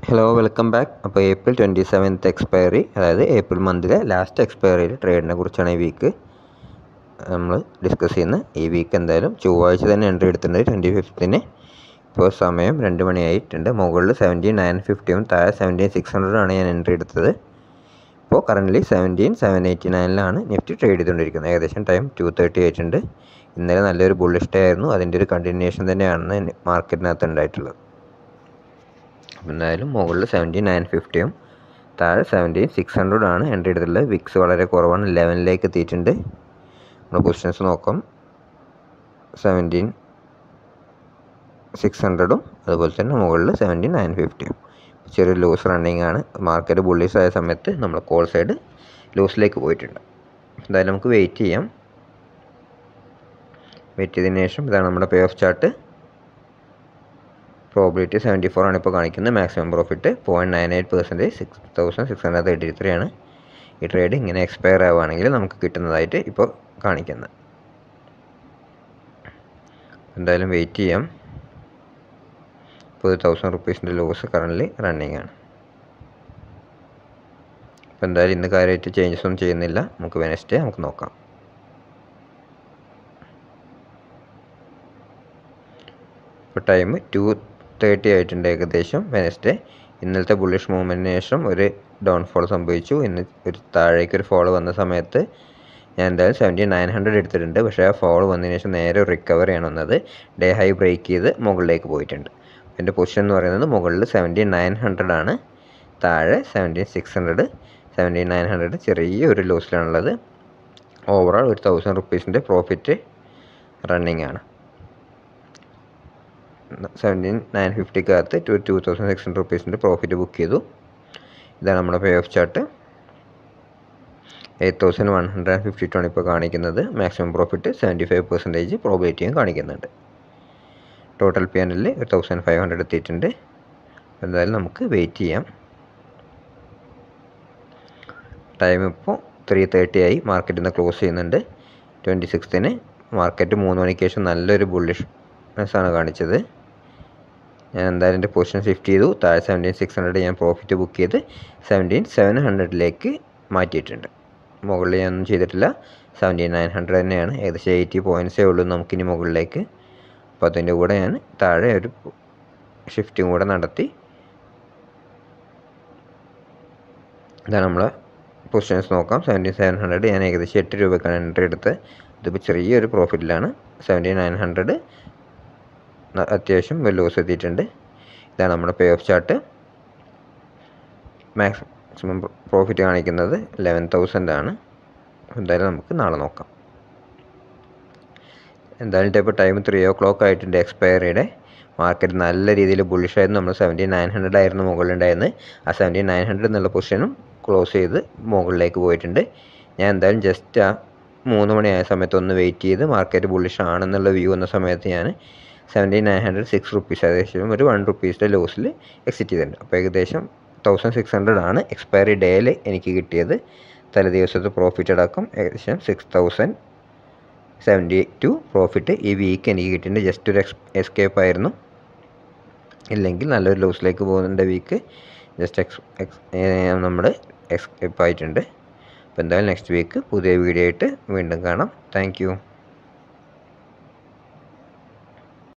hello welcome back അപ്പോൾ April twenty seventh expiry അതായത് April മന്തിലെ ലാസ്റ്റ് എക്സ്പയറിയിൽ ട്രേഡിനെ കുറിച്ചാണ് ഈ വീക്ക് നമ്മൾ ഡിസ്കസ് ചെയ്യുന്നത് ഈ വീക്ക് എന്തായാലും ചൊവ്വാഴ്ച തന്നെ എൻട്രി എടുത്തിട്ടുണ്ട് ട്വൻറ്റി ഫിഫ്ത്തിന് ഇപ്പോൾ സമയം രണ്ട് മണിയായിട്ടുണ്ട് മുകളിൽ സെവൻറ്റീൻ നയൻ ഫിഫ്റ്റിയും താഴെ സെവൻറ്റീൻ സിക്സ് ഹൺഡ്രഡാണ് ഞാൻ എൻട്രി എടുത്തത് ഇപ്പോൾ കറൻ്റ്ലി സെവൻറ്റീൻ സെവൻ എയ്റ്റി നയനിലാണ് നിഫ്റ്റി ട്രേഡ് ചെയ്തുകൊണ്ടിരിക്കുന്നത് ഏകദേശം ടൈം ടു തേർട്ടി ആയിട്ടുണ്ട് ഇന്നലെ നല്ലൊരു ബുള്ളിഷ് ഡേ ആയിരുന്നു അതിൻ്റെ ഒരു കണ്ടിന്യൂഷൻ തന്നെയാണ് മാർക്കറ്റിനകത്ത് ഉണ്ടായിട്ടുള്ളത് എന്തായാലും മുകളിൽ സെവൻറ്റീൻ നയൻ ഫിഫ്റ്റിയും താഴെ സെവൻറ്റീൻ സിക്സ് ഹൺഡ്രഡ് ആണ് എൻട്രി എടുത്തിട്ടുള്ളത് വിക്സ് വളരെ കുറവാണ് ലെവനിലേക്ക് എത്തിയിട്ടുണ്ട് നമ്മൾ പൊസിഷൻസ് നോക്കാം സെവൻറ്റീൻ സിക്സ് ഹൺഡ്രഡും അതുപോലെ തന്നെ മുകളിൽ സെവൻറ്റീൻ നയൻ ഫിഫ്റ്റിയും ചെറിയ ലൂസ് റണ്ണിങ് ആണ് മാർക്കറ്റ് ബുള്ളീസ് ആയ സമയത്ത് നമ്മൾ കോൾ സൈഡ് ലൂസിലേക്ക് പോയിട്ടുണ്ട് എന്തായാലും നമുക്ക് വെയിറ്റ് ചെയ്യാം വെയിറ്റ് ചെയ്തതിന് ശേഷം ഇതാണ് നമ്മുടെ payoff chart probability seventy four ആണ് ഇപ്പോൾ കാണിക്കുന്നത് maximum profit point nine eight percentage six thousand six hundred thirty three ആണ് ഈ ട്രേഡ് ഇങ്ങനെ എക്സ്പയർ ആവുകയാണെങ്കിൽ നമുക്ക് കിട്ടുന്നതായിട്ട് ഇപ്പോൾ കാണിക്കുന്നത് എന്തായാലും വെയിറ്റ് ചെയ്യാം ഇപ്പോൾ തൗസൻഡ് റുപ്പീസിൻ്റെ ലോസ് കറൻ്റ് റണ്ണിങ് ആണ് അപ്പോൾ എന്തായാലും ഇന്ന് കാര്യമായിട്ട് ചേഞ്ചസ് ഒന്നും ചെയ്യുന്നില്ല നമുക്ക് വെനസ്ഡേ നമുക്ക് നോക്കാം ഇപ്പോൾ ടൈം ടു തേർട്ടി ആയിട്ടുണ്ട് ഏകദേശം വെനസ്ഡേ ഇന്നലത്തെ ബുള്ളിഷ് മൂവ്മെൻറ്റിന് ശേഷം ഒരു ഡൗൺഫോൾ സംഭവിച്ചു ഇന്ന് ഒരു താഴേക്ക് ഒരു ഫോൾ വന്ന സമയത്ത് ഞാൻ എന്തായാലും സെവൻറ്റി നയൻ ഹൺഡ്രഡ് എടുത്തിട്ടുണ്ട് പക്ഷേ ആ ഫോൾ വന്നതിന് ശേഷം നേരെ ഒരു റിക്കവറിയാണ് വന്നത് ഡേ ഹൈ ബ്രേക്ക് ചെയ്ത് മുകളിലേക്ക് പോയിട്ടുണ്ട് എൻ്റെ പൊസിഷൻ എന്ന് പറയുന്നത് മുകളിൽ സെവൻറ്റി നയൻ ഹൺഡ്രഡ് ആണ് താഴെ seventeen six hundred seventy nine hundred ചെറിയ ഒരു ലോസിലാണുള്ളത് ഓവറോൾ ഒരു തൗസൻഡ് റുപ്പീസിൻ്റെ പ്രോഫിറ്റ് റണ്ണിങ് ആണ് സെവൻറ്റീൻ നയൻ ഫിഫ്റ്റിക്കകത്ത് two two thousand six hundred റുപ്പീസിൻ്റെ പ്രോഫിറ്റ് ബുക്ക് ചെയ്തു ഇതാണ് നമ്മുടെ payoff chart eight thousand one hundred and fifty two ആണ് ഇപ്പോൾ കാണിക്കുന്നത് maximum profit seventy five percentage പ്രോബിലിറ്റിയും കാണിക്കുന്നുണ്ട് ടോട്ടൽ പി എല്ലിൽ ഒരു തൗസൻഡ് ഫൈവ് ഹൺഡ്രഡ് എത്തിയിട്ടുണ്ട് എന്തായാലും നമുക്ക് വെയിറ്റ് ചെയ്യാം ടൈം ഇപ്പോൾ ത്രീ തേർട്ടി ആയി മാർക്കറ്റിൽ നിന്ന് ക്ലോസ് ചെയ്യുന്നുണ്ട് ട്വൻറ്റി സിക്സ്തിന് മാർക്കറ്റ് മൂന്ന് മണിക്ക് ശേഷം നല്ലൊരു ബുള്ളിഷ്നെസ് ആണ് കാണിച്ചത് ഞാൻ എന്തായാലും എൻ്റെ പൊസിഷൻ ഷിഫ്റ്റ് ചെയ്തു താഴെ സെവൻറ്റീൻ സിക്സ് ഹൺഡ്രഡ് ഞാൻ പ്രോഫിറ്റ് ബുക്ക് ചെയ്ത് സെവൻറ്റീൻ സെവൻ ഹൺഡ്രഡിലേക്ക് മാറ്റിയിട്ടുണ്ട് മുകളിൽ ഞാനൊന്നും ചെയ്തിട്ടില്ല സെവൻറ്റീൻ നയൻ ഹൺഡ്രഡ് തന്നെയാണ് ഏകദേശം എയ്റ്റി പോയിൻറ്റ്സേ ഉള്ളൂ നമുക്കിനി മുകളിലേക്ക് അപ്പോൾ അതിൻ്റെ കൂടെ ഞാൻ താഴെ ഒരു ഷിഫ്റ്റും കൂടെ നടത്തി ഇതാണ് നമ്മളെ പൊസിഷൻസ് നോക്കാം സെവൻറ്റി സെവൻ ഹൺഡ്രഡ് ഞാൻ ഏകദേശം എട്ട് രൂപയ്ക്കാണ് എൻട്രി എടുത്ത് ഇതിപ്പോൾ ചെറിയൊരു പ്രോഫിറ്റിലാണ് സെവൻറ്റി നയൻ ഹൺഡ്രഡ് അത്യാവശ്യം ലോസ് എത്തിയിട്ടുണ്ട് ഇതാണ് നമ്മുടെ payoff chart maximum profit കാണിക്കുന്നത് ലെവൻ തൗസൻഡ് ആണ് എന്തായാലും നമുക്ക് നാളെ നോക്കാം എന്തായാലും ഇപ്പോൾ ടൈം ത്രീ ഓ ക്ലോക്ക് ആയിട്ടുണ്ട് എക്സ്പയറിയുടെ മാർക്കറ്റ് നല്ല രീതിയിൽ ബുള്ളിഷായിരുന്നു നമ്മൾ സെവൻറ്റി നയൻ ഹൺഡ്രഡ് ആയിരുന്നു മുകളിലുണ്ടായിരുന്നത് ആ സെവൻറ്റി നയൻ ഹൺഡ്രഡ് എന്നുള്ള പൊസിഷനും ക്ലോസ് ചെയ്ത് മുകളിലേക്ക് പോയിട്ടുണ്ട് ഞാൻ എന്തായാലും ജസ്റ്റ് ആ മൂന്ന് മണിയായ സമയത്ത് ഒന്ന് വെയിറ്റ് ചെയ്ത് മാർക്കറ്റ് ബുള്ളിഷ് ആണെന്നുള്ള വ്യൂ വന്ന സമയത്ത് ഞാൻ seventy nine hundred six rupees ഏകദേശം ഒരു വൺ റുപ്പീസിൻ്റെ ലോസിൽ എക്സിറ്റ് ചെയ്തിട്ടുണ്ട് അപ്പോൾ ഏകദേശം തൗസൻഡ് സിക്സ് ഹൺഡ്രഡ് ആണ് എക്സ്പയറി ഡേയിൽ എനിക്ക് കിട്ടിയത് തലേ ദിവസത്തെ പ്രോഫിറ്റ് അടക്കം ഏകദേശം six thousand seventy two profit ഈ വീക്ക് എനിക്ക് കിട്ടിയിട്ടുണ്ട് ജസ്റ്റ് ഒരു എക്സ് എസ്കേപ്പ് ആയിരുന്നു ഇല്ലെങ്കിൽ നല്ലൊരു ലോസിലേക്ക് പോകുന്നുണ്ട് വീക്ക് ജസ്റ്റ് എക്സ് എക്സ് നമ്മൾ എസ്കേപ്പ് ആയിട്ടുണ്ട് അപ്പോൾ എന്തായാലും നെക്സ്റ്റ് വീക്ക് പുതിയ വീഡിയോ ആയിട്ട് വീണ്ടും കാണാം താങ്ക്